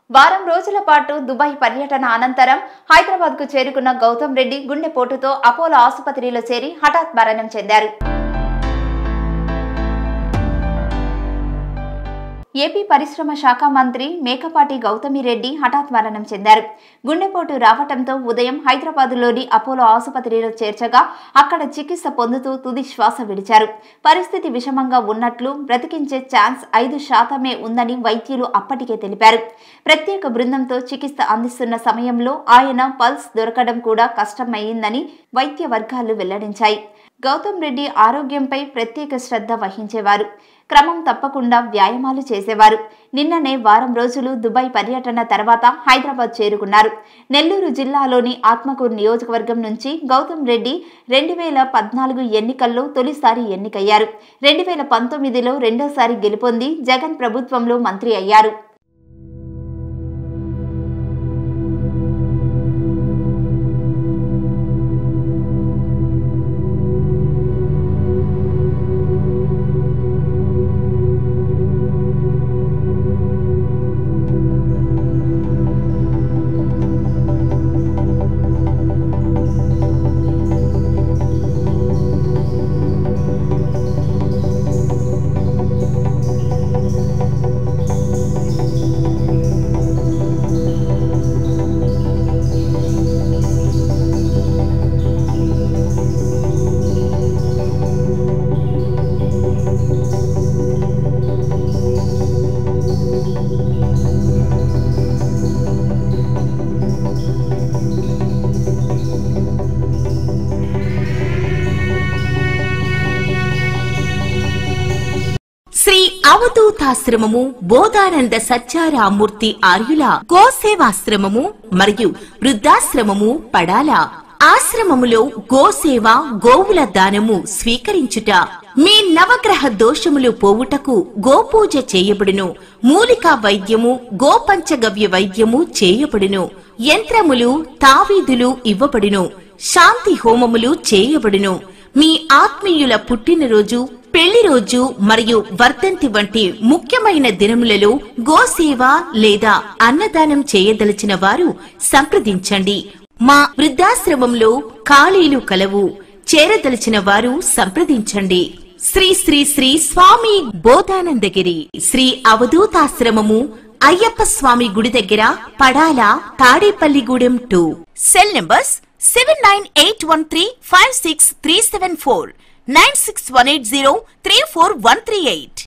వారం రోజుల పాటు దుబాయ్ పర్యటన అనంతరం హైదరాబాద్ కు చేరుకున్న గౌతమ్ రెడ్డి గుండెపోటుతో అపోలో ఆసుపత్రిలో చేరి హఠాత్ మరణం చెందారు ఏపీ పరిశ్రమ శాఖ మంత్రి మేకపాటి గౌతమిరెడ్డి హఠాత్ మరణం చెందారు గుండెపోటు రావటంతో ఉదయం హైదరాబాద్లోని అపోలో ఆసుపత్రిలో చేర్చగా అక్కడ చికిత్స పొందుతూ తుది శ్వాస విడిచారు పరిస్థితి విషమంగా ఉన్నట్లు బ్రతికించే ఛాన్స్ ఐదు శాతమే ఉందని వైద్యులు అప్పటికే తెలిపారు ప్రత్యేక బృందంతో చికిత్స అందిస్తున్న సమయంలో ఆయన పల్స్ దొరకడం కూడా కష్టమయ్యిందని వైద్య వర్గాలు వెల్లడించాయి గౌతమ్ రెడ్డి ఆరోగ్యంపై ప్రత్యేక శ్రద్ధ వహించేవారు క్రమం తప్పకుండా వ్యాయామాలు చేసేవారు నిన్ననే వారం రోజులు దుబాయ్ పర్యటన తర్వాత హైదరాబాద్ చేరుకున్నారు నెల్లూరు జిల్లాలోని ఆత్మకూరు నియోజకవర్గం నుంచి గౌతమ్ రెడ్డి రెండు వేల పద్నాలుగు ఎన్నికల్లో తొలిసారి ఎన్నికయ్యారు రెండు వేల పంతొమ్మిదిలో రెండోసారి గెలుపొంది జగన్ ప్రభుత్వంలో మంత్రి అయ్యారు శ్రీ అవధూతాశ్రమము బోధానంద సత్యారామూర్తి ఆర్యుల గోసేవాశ్రమము మరియు వృద్ధాశ్రమము పడాల ఆశ్రమములో గోసేవ గోవుల దానము స్వీకరించుట మీ నవగ్రహ దోషములు పోవుటకు గోపూజ చేయబడును మూలికా వైద్యము గోపంచగవ్య వైద్యము చేయబడును యంత్రములు తావీదులు ఇవ్వబడును శాంతి హోమములు చేయబడును మీ ఆత్మీయుల పుట్టినరోజు పెళ్లి రోజు మరియు వర్ధంతి వంటి ముఖ్యమైన దినములలో గోసేవ లేదా అన్నదానం చేయదలిచిన వారు సంప్రదించండి మా వృద్ధాశ్రమంలో ఖాళీలు కలవు చేరదలిచిన వారు సంప్రదించండి శ్రీ శ్రీ శ్రీ స్వామి బోధానందగిరి శ్రీ అవధూతాశ్రమము అయ్యప్ప స్వామి గుడి దగ్గర Padala Tadepalligudem two cell numbers seven nine eight one three five six three seven four nine six one eight zero three four one three eight